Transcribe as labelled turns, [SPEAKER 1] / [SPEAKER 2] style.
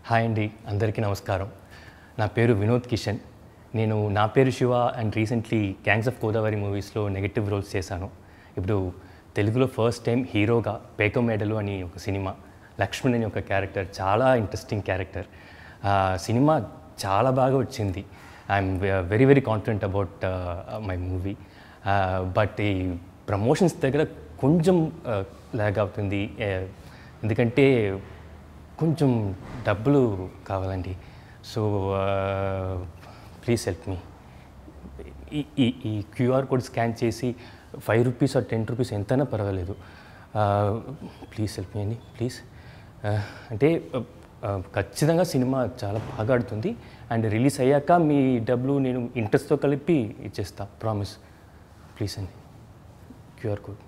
[SPEAKER 1] hi అండి అందరికీ నమస్కారం నా పేరు వినోద్ కిషన్ నేను నా పేరు Shiva and recently gangs of Godavari మూవీస్లో నెగటివ్ రోల్స్ చేశాను ఇప్పుడు తెలుగులో ఫస్ట్ టైం హీరోగా పేకో మెడలు అని ఒక సినిమా లక్ష్మణ్ అని ఒక క్యారెక్టర్ చాలా ఇంట్రెస్టింగ్ క్యారెక్టర్ సినిమా చాలా బాగా వచ్చింది I'm very very confident about my movie but ఈ ప్రమోషన్స్ దగ్గర కొంచెం లాగ్ అవుతుంది Uh, ఎందుకంటే కొంచెం డబ్బులు కావాలండి సో ప్లీజ్ హెల్ప్ మీ ఈ ఈ ఈ క్యూఆర్ కోడ్ స్కాన్ చేసి five rupees or ten rupees ఎంతైనా పర్వాలేదు ప్లీజ్ హెల్ప్ మీ అండి ప్లీజ్ అంటే ఆ, ఖచ్చితంగా సినిమా చాలా బాగా ఆడుతుంది అండ్ రిలీజ్ అయ్యాక మీ డబ్బులు నేను ఇంట్రెస్ట్తో కలిపి ఇచ్చేస్తా ప్రామిస్ ప్లీజ్ అండి క్యూఆర్ కోడ్